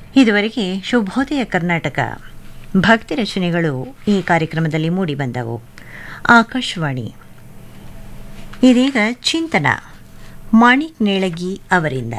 ಇದುವರೆಗೆ ಶುಭೋದಯ ಕರ್ನಾಟಕ ಭಕ್ತಿ ರಚನೆಗಳು ಈ ಕಾರ್ಯಕ್ರಮದಲ್ಲಿ ಮೂಡಿಬಂದವು ಆಕಾಶವಾಣಿ ಇದೀಗ ಚಿಂತನ ಮಾಣಿಕ್ ನೇಳಗಿ ಅವರಿಂದ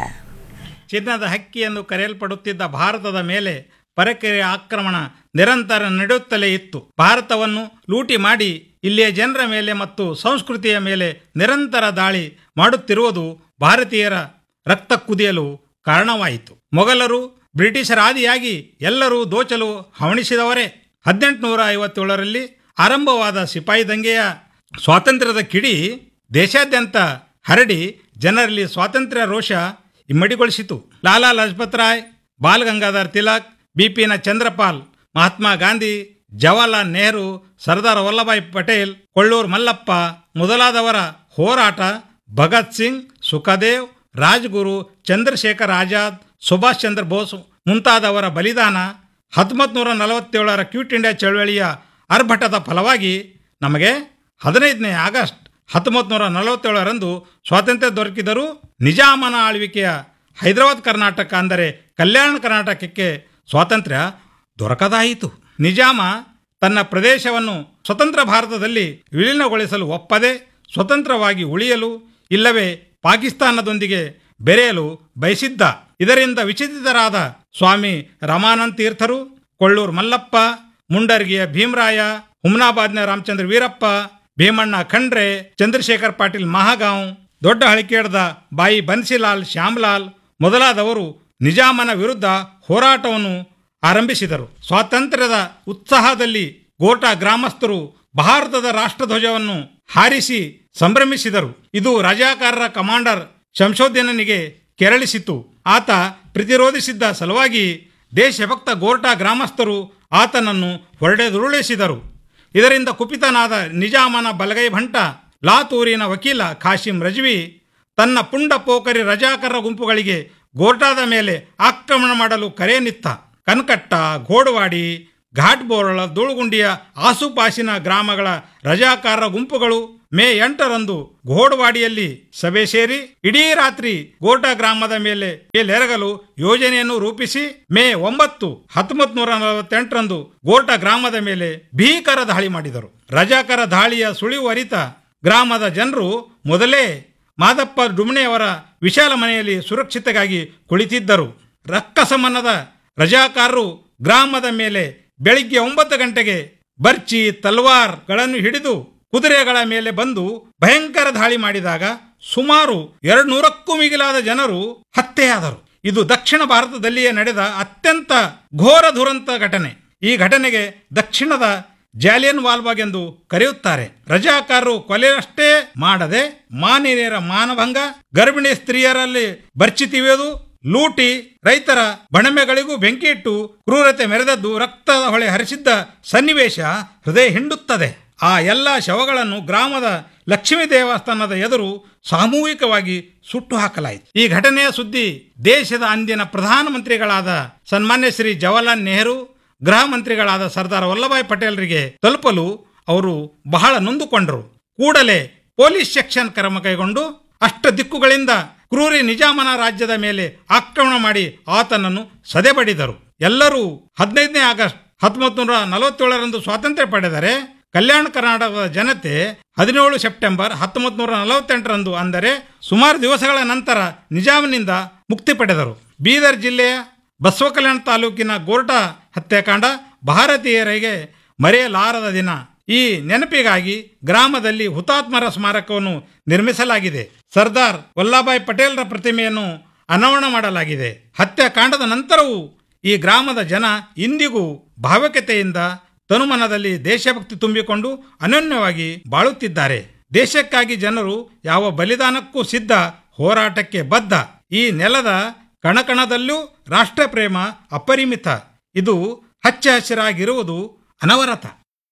ಚಿನ್ನದ ಹಕ್ಕಿ ಎಂದು ಕರೆಯಲ್ಪಡುತ್ತಿದ್ದ ಭಾರತದ ಮೇಲೆ ಪರಕೆರೆ ಆಕ್ರಮಣ ನಿರಂತರ ನಡೆಯುತ್ತಲೇ ಇತ್ತು ಭಾರತವನ್ನು ಲೂಟಿ ಮಾಡಿ ಇಲ್ಲಿಯ ಜನರ ಮೇಲೆ ಮತ್ತು ಸಂಸ್ಕೃತಿಯ ಮೇಲೆ ನಿರಂತರ ದಾಳಿ ಮಾಡುತ್ತಿರುವುದು ಭಾರತೀಯರ ರಕ್ತ ಕುದಿಯಲು ಕಾರಣವಾಯಿತು ಮೊಘಲರು ಬ್ರಿಟಿಷರಾದಿಯಾಗಿ ಎಲ್ಲರೂ ದೋಚಲು ಹವಣಿಸಿದವರೇ ಹದಿನೆಂಟುನೂರ ಐವತ್ತೇಳರಲ್ಲಿ ಆರಂಭವಾದ ಸಿಪಾಯಿ ದಂಗೆಯ ಸ್ವಾತಂತ್ರ್ಯದ ಕಿಡಿ ದೇಶಾದ್ಯಂತ ಹರಡಿ ಜನರಲ್ಲಿ ಸ್ವಾತಂತ್ರ್ಯ ರೋಷ ಇಮ್ಮಡಿಗೊಳಿಸಿತು ಲಾಲಾ ಲಜಪತ್ ರಾಯ್ ಬಾಲ್ ಗಂಗಾಧರ್ ತಿಲಕ್ ಬಿಪಿನ ಚಂದ್ರಪಾಲ್ ಮಹಾತ್ಮ ಗಾಂಧಿ ಜವಾಹರ್ಲಾಲ್ ನೆಹರು ಸರ್ದಾರ್ ವಲ್ಲಭಾಯ್ ಪಟೇಲ್ ಕೊಳ್ಳೂರು ಮಲ್ಲಪ್ಪ ಮೊದಲಾದವರ ಹೋರಾಟ ಭಗತ್ ಸಿಂಗ್ ಸುಖದೇವ್ ರಾಜ್ಗುರು ಚಂದ್ರಶೇಖರ್ ಆಜಾದ್ ಸುಭಾಷ್ ಚಂದ್ರ ಬೋಸ್ ಮುಂತಾದವರ ಬಲಿದಾನ ಹತ್ತೊಂಬತ್ತು ನೂರ ನಲವತ್ತೇಳರ ಕ್ವಿಟ್ ಇಂಡಿಯಾ ಚಳವಳಿಯ ಆರ್ಭಟದ ಫಲವಾಗಿ ನಮಗೆ ಹದಿನೈದನೇ ಆಗಸ್ಟ್ ಹತ್ತೊಂಬತ್ತು ನೂರ ನಲವತ್ತೇಳರಂದು ಸ್ವಾತಂತ್ರ್ಯ ದೊರಕಿದರೂ ನಿಜಾಮನ ಆಳ್ವಿಕೆಯ ಹೈದರಾಬಾದ್ ಕರ್ನಾಟಕ ಅಂದರೆ ಕಲ್ಯಾಣ ಕರ್ನಾಟಕಕ್ಕೆ ಸ್ವಾತಂತ್ರ್ಯ ದೊರಕದಾಯಿತು ನಿಜಾಮ ತನ್ನ ಪ್ರದೇಶವನ್ನು ಸ್ವತಂತ್ರ ಭಾರತದಲ್ಲಿ ವಿಲೀನಗೊಳಿಸಲು ಒಪ್ಪದೆ ಸ್ವತಂತ್ರವಾಗಿ ಉಳಿಯಲು ಇಲ್ಲವೇ ಪಾಕಿಸ್ತಾನದೊಂದಿಗೆ ಬೆರೆಯಲು ಬಯಸಿದ್ದ ಇದರಿಂದ ವಿಚಲಿತರಾದ ಸ್ವಾಮಿ ರಮಾನಂದ ತೀರ್ಥರು ಕೊಳ್ಳೂರು ಮಲ್ಲಪ್ಪ ಮುಂಡರ್ಗಿಯ ಭೀಮರಾಯ ಹುಮ್ನಾಬಾದ್ನ ರಾಮಚಂದ್ರ ವೀರಪ್ಪ ಭೀಮಣ್ಣ ಖಂಡ್ರೆ ಚಂದ್ರಶೇಖರ್ ಪಾಟೀಲ್ ಮಹಾಗಾಂವ್ ದೊಡ್ಡ ಹಳಿಕೇಡದ ಬಾಯಿ ಬನ್ಸಿಲಾಲ್ ಶ್ಯಾಮ್ಲಾಲ್ ಮೊದಲಾದವರು ನಿಜಾಮನ ವಿರುದ್ಧ ಹೋರಾಟವನ್ನು ಆರಂಭಿಸಿದರು ಸ್ವಾತಂತ್ರ್ಯದ ಉತ್ಸಾಹದಲ್ಲಿ ಗೋಟಾ ಗ್ರಾಮಸ್ಥರು ಭಾರತದ ರಾಷ್ಟ್ರಧ್ವಜವನ್ನು ಹಾರಿಸಿ ಸಂಭ್ರಮಿಸಿದರು ಇದು ರಜಾಕಾರರ ಕಮಾಂಡರ್ ಶಂಶೋದ್ದೀನನಿಗೆ ಕೆರಳಿಸಿತು ಆತ ಪ್ರತಿರೋಧಿಸಿದ್ದ ಸಲುವಾಗಿ ದೇಶಭಕ್ತ ಗೋರ್ಟಾ ಗ್ರಾಮಸ್ಥರು ಆತನನ್ನು ಹೊರಡೆದುರುಳಿಸಿದರು ಇದರಿಂದ ಕುಪಿತನಾದ ನಿಜಾಮನ ಬಲಗೈ ಭಂಟ ಲಾತೂರಿನ ವಕೀಲ ಖಾಶಿಂ ರಜ್ವಿ ತನ್ನ ಪುಂಡ ಪೋಖರಿ ರಜಾಕರ ಗುಂಪುಗಳಿಗೆ ಗೋರ್ಟಾದ ಮೇಲೆ ಆಕ್ರಮಣ ಮಾಡಲು ಕರೆ ನಿತ್ತ ಕನ್ಕಟ್ಟ ಘೋಡವಾಡಿ ಘಾಟ್ಬೋರಳ ಧೂಳುಗುಂಡಿಯ ಆಸುಪಾಸಿನ ಗ್ರಾಮಗಳ ರಜಾಕಾರರ ಗುಂಪುಗಳು ಮೇ ಎಂಟರಂದು ಘೋಡವಾಡಿಯಲ್ಲಿ ಸಭೆ ಸೇರಿ ಇಡೀ ರಾತ್ರಿ ಗೋಟಾ ಗ್ರಾಮದ ಮೇಲೆ ಮೇಲೆರಗಲು ಯೋಜನೆಯನ್ನು ರೂಪಿಸಿ ಮೇ ಒಂಬತ್ತು ಹತ್ತೊಂಬತ್ತು ನೂರ ನಲವತ್ತೆಂಟರಂದು ಗೋಟಾ ಗ್ರಾಮದ ಮೇಲೆ ಭೀಕರ ದಾಳಿ ಮಾಡಿದರು ರಜಾಕರ ದಾಳಿಯ ಸುಳಿವು ಅರಿತ ಗ್ರಾಮದ ಜನರು ಮೊದಲೇ ಮಾದಪ್ಪ ಡುಮ್ಣೆಯವರ ವಿಶಾಲ ಮನೆಯಲ್ಲಿ ಸುರಕ್ಷಿತಗಾಗಿ ಕುಳಿತಿದ್ದರು ರಕ್ಕಸಮನ್ನದ ರಜಾಕಾರರು ಗ್ರಾಮದ ಮೇಲೆ ಬೆಳಿಗ್ಗೆ ಒಂಬತ್ತು ಗಂಟೆಗೆ ಬರ್ಚಿ ತಲ್ವಾರ್ಗಳನ್ನು ಹಿಡಿದು ಕುದುರೆಗಳ ಮೇಲೆ ಬಂದು ಭಯಂಕರ ದಾಳಿ ಮಾಡಿದಾಗ ಸುಮಾರು ಎರಡು ನೂರಕ್ಕೂ ಮಿಗಿಲಾದ ಜನರು ಹತ್ಯೆಯಾದರು ಇದು ದಕ್ಷಿಣ ಭಾರತದಲ್ಲಿಯೇ ನಡೆದ ಅತ್ಯಂತ ಘೋರ ದುರಂತ ಘಟನೆ ಈ ಘಟನೆಗೆ ದಕ್ಷಿಣದ ಜಾಲಿಯನ್ ವಾಲ್ಬಾಗ್ ಎಂದು ಕರೆಯುತ್ತಾರೆ ರಜಾಕಾರರು ಕೊಲೆಯಷ್ಟೇ ಮಾಡದೆ ಮಾನಿನಿಯರ ಮಾನಭಂಗ ಗರ್ಭಿಣಿ ಸ್ತ್ರೀಯರಲ್ಲಿ ಬರ್ಚಿ ತಿವಿಯೋದು ಲೂಟಿ ರೈತರ ಬಣಮೆಗಳಿಗೂ ಬೆಂಕಿ ಇಟ್ಟು ಕ್ರೂರತೆ ಮೆರೆದದ್ದು ರಕ್ತದ ಹೊಳೆ ಹರಿಸಿದ್ದ ಸನ್ನಿವೇಶ ಹೃದಯ ಹಿಂಡುತ್ತದೆ ಆ ಎಲ್ಲ ಶವಗಳನ್ನು ಗ್ರಾಮದ ಲಕ್ಷ್ಮೀ ದೇವಸ್ಥಾನದ ಎದುರು ಸಾಮೂಹಿಕವಾಗಿ ಸುಟ್ಟು ಹಾಕಲಾಯಿತು ಈ ಘಟನೆಯ ಸುದ್ದಿ ದೇಶದ ಅಂದಿನ ಪ್ರಧಾನಮಂತ್ರಿಗಳಾದ ಸನ್ಮಾನ್ಯ ಶ್ರೀ ಜವಾಹರ್ಲಾಲ್ ನೆಹರು ಗೃಹ ಮಂತ್ರಿಗಳಾದ ಸರ್ದಾರ್ ವಲ್ಲಭಾಯ್ ಪಟೇಲ್ರಿಗೆ ತಲುಪಲು ಅವರು ಬಹಳ ನೊಂದುಕೊಂಡರು ಕೂಡಲೇ ಪೊಲೀಸ್ ಸೆಕ್ಷನ್ ಕ್ರಮ ಕೈಗೊಂಡು ಅಷ್ಟ ದಿಕ್ಕುಗಳಿಂದ ಕ್ರೂರಿ ನಿಜಾಮನ ರಾಜ್ಯದ ಮೇಲೆ ಆಕ್ರಮಣ ಮಾಡಿ ಆತನನ್ನು ಸದೆಬಡಿದರು ಎಲ್ಲರೂ ಹದಿನೈದನೇ ಆಗಸ್ಟ್ ಹತ್ತೊಂಬತ್ತು ನೂರ ನಲವತ್ತೇಳರಂದು ಸ್ವಾತಂತ್ರ್ಯ ಪಡೆದರೆ ಕಲ್ಯಾಣ ಕರ್ನಾಟಕದ ಜನತೆ ಹದಿನೇಳು ಸೆಪ್ಟೆಂಬರ್ ಹತ್ತೊಂಬತ್ತು ನೂರ ನಲವತ್ತೆಂಟರಂದು ಅಂದರೆ ಸುಮಾರು ದಿವಸಗಳ ನಂತರ ನಿಜಾಮನಿಂದ ಮುಕ್ತಿ ಪಡೆದರು ಬೀದರ್ ಜಿಲ್ಲೆಯ ಬಸವಕಲ್ಯಾಣ ತಾಲೂಕಿನ ಗೋರ್ಟಾ ಹತ್ಯಾಕಾಂಡ ಭಾರತೀಯರಿಗೆ ಮರೆಯಲಾರದ ದಿನ ಈ ನೆನಪಿಗಾಗಿ ಗ್ರಾಮದಲ್ಲಿ ಹುತಾತ್ಮರ ಸ್ಮಾರಕವನ್ನು ನಿರ್ಮಿಸಲಾಗಿದೆ ಸರ್ದಾರ್ ವಲ್ಲಭಾಯ್ ಪಟೇಲ್ರ ಪ್ರತಿಮೆಯನ್ನು ಅನಾವರಣ ಮಾಡಲಾಗಿದೆ ಹತ್ಯಾಕಾಂಡದ ನಂತರವೂ ಈ ಗ್ರಾಮದ ಜನ ಇಂದಿಗೂ ಭಾವಕತೆಯಿಂದ ತನುಮನದಲ್ಲಿ ದೇಶಭಕ್ತಿ ತುಂಬಿಕೊಂಡು ಅನನ್ಯವಾಗಿ ಬಾಳುತ್ತಿದ್ದಾರೆ ದೇಶಕ್ಕಾಗಿ ಜನರು ಯಾವ ಬಲಿದಾನಕ್ಕೂ ಸಿದ್ಧ ಹೋರಾಟಕ್ಕೆ ಬದ್ಧ ಈ ನೆಲದ ಕಣಕಣದಲ್ಲೂ ರಾಷ್ಟ್ರಪ್ರೇಮ ಅಪರಿಮಿತ ಇದು ಹಚ್ಚ ಹಸಿರಾಗಿರುವುದು ಅನವರತ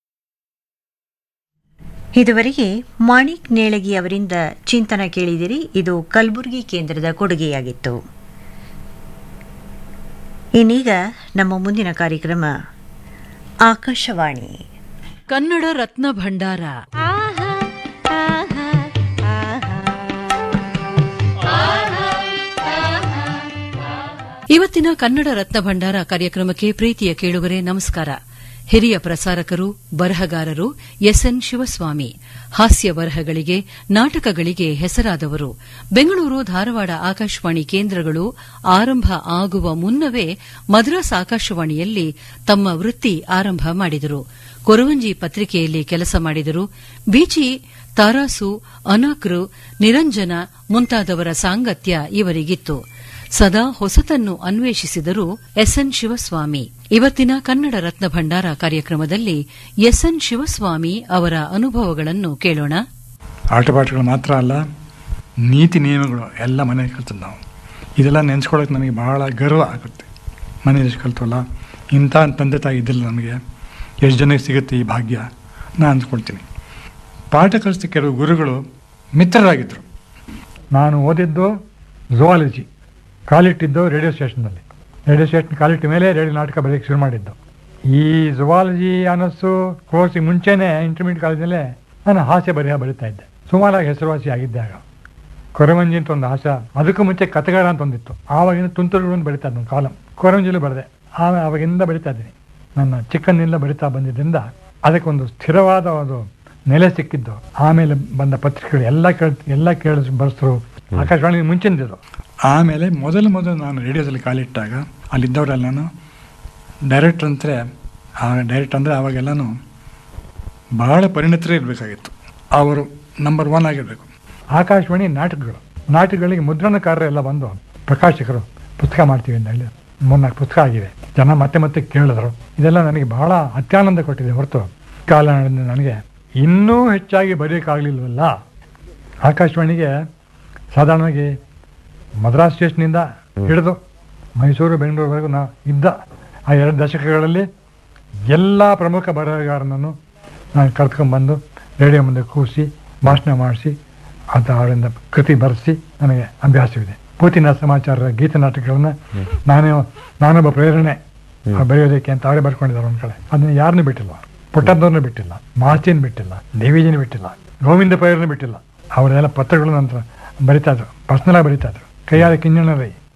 ಇದುವರೆಗೆ ಮಾಣಿಕ್ ನೇಳಗಿ ಅವರಿಂದ ಚಿಂತನ ಕೇಳಿದಿರಿ ಇದು ಕಲಬುರಗಿ ಕೇಂದ್ರದ ಕೊಡುಗೆಯಾಗಿತ್ತು ಇನ್ನೀಗ ನಮ್ಮ ಮುಂದಿನ ಕಾರ್ಯಕ್ರಮ ಆಕಾಶವಾಣಿ ಕನ್ನಡ ರತ್ನ ಭಂಡಾರ ಇವತ್ತಿನ ಕನ್ನಡ ರತ್ನ ಭಂಡಾರ ಕಾರ್ಯಕ್ರಮಕ್ಕೆ ಪ್ರೀತಿಯ ಕೇಳುಗರೆ ನಮಸ್ಕಾರ ಹಿರಿಯ ಪ್ರಸಾರಕರು ಬರಹಗಾರರು ಎಸ್ಎನ್ ಶಿವಸ್ವಾಮಿ ಹಾಸ್ಯ ಬರಹಗಳಿಗೆ ನಾಟಕಗಳಿಗೆ ಹೆಸರಾದವರು ಬೆಂಗಳೂರು ಧಾರವಾಡ ಆಕಾಶವಾಣಿ ಕೇಂದ್ರಗಳು ಆರಂಭ ಆಗುವ ಮುನ್ನವೇ ಮದ್ರಾಸ್ ಆಕಾಶವಾಣಿಯಲ್ಲಿ ತಮ್ಮ ವೃತ್ತಿ ಆರಂಭ ಮಾಡಿದರು ಕೊರವಂಜಿ ಪತ್ರಿಕೆಯಲ್ಲಿ ಕೆಲಸ ಮಾಡಿದರು ಬೀಚಿ ತಾರಾಸು ಅನಾಕ್ರು ನಿರಂಜನ ಮುಂತಾದವರ ಸಾಂಗತ್ಯ ಇವರಿಗಿತ್ತು ಸದಾ ಹೊಸತನ್ನು ಅನ್ವೇಷಿಸಿದರು ಎಸ್ಎನ್ ಶಿವಸ್ವಾಮಿ ಇವತ್ತಿನ ಕನ್ನಡ ರತ್ನ ಭಂಡಾರ ಕಾರ್ಯಕ್ರಮದಲ್ಲಿ ಎಸ್ಎನ್ ಶಿವಸ್ವಾಮಿ ಅವರ ಅನುಭವಗಳನ್ನು ಕೇಳೋಣ ಆಟಪಾಠಗಳು ಮಾತ್ರ ಅಲ್ಲ ನೀತಿ ನಿಯಮಗಳು ಎಲ್ಲ ಮನೆಯಲ್ಲಿ ಕಲ್ತದ್ದು ನಾವು ಇದೆಲ್ಲ ನೆನೆಸ್ಕೊಳ್ಳೋಕೆ ನನಗೆ ಬಹಳ ಗರ್ವ ಆಗುತ್ತೆ ಮನೇಲಿ ಎಷ್ಟು ಕಲ್ತವಲ್ಲ ಇಂಥ ತಂದೆ ತಾಯಿ ಇದ್ದಿಲ್ಲ ನಮಗೆ ಎಷ್ಟು ಜನಕ್ಕೆ ಸಿಗುತ್ತೆ ಈ ಭಾಗ್ಯ ನಾನು ಅಂದ್ಕೊಳ್ತೀನಿ ಪಾಠ ಕಲಿಸಿದ ಕೆಲವು ಗುರುಗಳು ಮಿತ್ರರಾಗಿದ್ದರು ನಾನು ಓದಿದ್ದು ಝುವಾಲಜಿ ಕಾಲಿಟ್ಟಿದ್ದು ರೇಡಿಯೋ ಸ್ಟೇಷನ್ನಲ್ಲಿ ರೇಡಿಯೋ ಸ್ಟೇಷನ್ ಕಾಲಿಟ್ಟ ಮೇಲೆ ರೇಡಿಯೋ ನಾಟಕ ಬರೆಯೋಕ್ಕೆ ಶುರು ಮಾಡಿದ್ದು ಈ ಝುವಾಲಜಿ ಅನ್ನಿಸ್ತು ಕೋರ್ಸಿಗೆ ಮುಂಚೆನೇ ಇಂಟರ್ಮೀಡಿಯಟ್ ಕಾಲೇಜಲ್ಲೇ ನಾನು ಹಾಸ್ಯ ಬರೆಯ ಬರಿತಾ ಇದ್ದೆ ಸುಮಾರಾಗಿ ಹೆಸರುವಾಸಿ ಆಗಿದ್ದೆ ಆಗ ಕೊರವಂಜಿ ಅಂತ ಒಂದು ಹಾಸ್ಯ ಅದಕ್ಕೂ ಮುಂಚೆ ಕಥೆಗಾರ ಅಂತ ಒಂದಿತ್ತು ಆವಾಗಿನ ತುಂತುರುಗಳು ಅಂತ ಬರಿತಾ ಇದ್ದೆ ಒಂದು ಕಾಲಂ ಕೊರವಂಜಿಲು ಬರೆದೆ ಆಮೇಲೆ ಆವಾಗಿಂದ ಬರಿತಾ ಇದ್ದೀನಿ ನನ್ನ ಚಿಕ್ಕಂದಿನಿಂದ ಬರಿತಾ ಬಂದಿದ್ದರಿಂದ ಅದಕ್ಕೊಂದು ಸ್ಥಿರವಾದ ಒಂದು ನೆಲೆ ಸಿಕ್ಕಿದ್ದು ಆಮೇಲೆ ಬಂದ ಪತ್ರಿಕೆಗಳು ಎಲ್ಲ ಕೇಳ ಎಲ್ಲ ಕೇಳಿಸ್ ಬರೆಸರು ಆಕಾಶವಾಣಿ ಮುಂಚಿನದಿದ್ರು ಆಮೇಲೆ ಮೊದಲು ಮೊದಲು ನಾನು ರೇಡಿಯೋದಲ್ಲಿ ಕಾಲಿಟ್ಟಾಗ ಅಲ್ಲಿದ್ದವರೆಲ್ಲ ನಾನು ಡೈರೆಕ್ಟರ್ ಅಂದರೆ ಆ ಡೈರೆಕ್ಟ್ ಅಂದರೆ ಆವಾಗೆಲ್ಲನೂ ಬಹಳ ಪರಿಣಿತರೇ ಇರಬೇಕಾಗಿತ್ತು ಅವರು ನಂಬರ್ ಒನ್ ಆಗಿರಬೇಕು ಆಕಾಶವಾಣಿ ನಾಟಕಗಳು ನಾಟಕಗಳಿಗೆ ಮುದ್ರಣಕಾರರು ಎಲ್ಲ ಬಂದು ಪ್ರಕಾಶಕರು ಪುಸ್ತಕ ಮಾಡ್ತೀವಿ ಅಂತ ಹೇಳಿ ಮೂರ್ನಾಲ್ಕು ಪುಸ್ತಕ ಆಗಿವೆ ಜನ ಮತ್ತೆ ಮತ್ತೆ ಕೇಳಿದ್ರು ಇದೆಲ್ಲ ನನಗೆ ಬಹಳ ಅತ್ಯಾನಂದ ಕೊಟ್ಟಿದೆ ಹೊರತು ಕಾಲ ನನಗೆ ಇನ್ನೂ ಹೆಚ್ಚಾಗಿ ಬರೆಯೋಕ್ಕಾಗಲಿಲ್ವಲ್ಲ ಆಕಾಶವಾಣಿಗೆ ಸಾಧಾರಣವಾಗಿ ಮದ್ರಾಸ್ ಸ್ಟೇಷನಿಂದ ಹಿಡಿದು ಮೈಸೂರು ಬೆಂಗಳೂರುವರೆಗೂ ನಾ ಇದ್ದ ಆ ಎರಡು ದಶಕಗಳಲ್ಲಿ ಎಲ್ಲ ಪ್ರಮುಖ ಬರಹಗಾರನನ್ನು ನಾನು ಕರ್ಕೊಂಡ್ಬಂದು ರೇಡಿಯೋ ಮುಂದೆ ಕೂರಿಸಿ ಭಾಷಣ ಮಾಡಿಸಿ ಅಂತ ಅವರಿಂದ ಕೃತಿ ಬರೆಸಿ ನನಗೆ ಅಭ್ಯಾಸವಿದೆ ಪೂತಿನ ಸಮಾಚಾರ ಗೀತ ನಾಟಕಗಳನ್ನ ನಾನೇ ನಾನೊಬ್ಬ ಪ್ರೇರಣೆ ಅವ್ರು ಬರೆಯೋದಕ್ಕೆ ಅಂತ ಅವರೇ ಬರ್ಕೊಂಡಿದ್ದಾರೆ ಒಂದು ಕಡೆ ಅದನ್ನ ಯಾರನ್ನೂ ಬಿಟ್ಟಿಲ್ಲ ಪುಟ್ಟದ್ದವ್ರನ್ನ ಬಿಟ್ಟಿಲ್ಲ ಮಾಸ್ತಿನ ಬಿಟ್ಟಿಲ್ಲ ದೇವಿಜಿನ ಬಿಟ್ಟಿಲ್ಲ ಗೋವಿಂದ ಪೈರನ್ನ ಬಿಟ್ಟಿಲ್ಲ ಅವರೆಲ್ಲ ಪತ್ರಗಳು ನಂತರ ಬರಿತಾ ಇದ್ರು ಪರ್ಸ್ನಲಾಗಿ ಬರಿತಾ ಇದ್ರು ಕೈಯಾದ ಕಿಂಜಣ ರೈ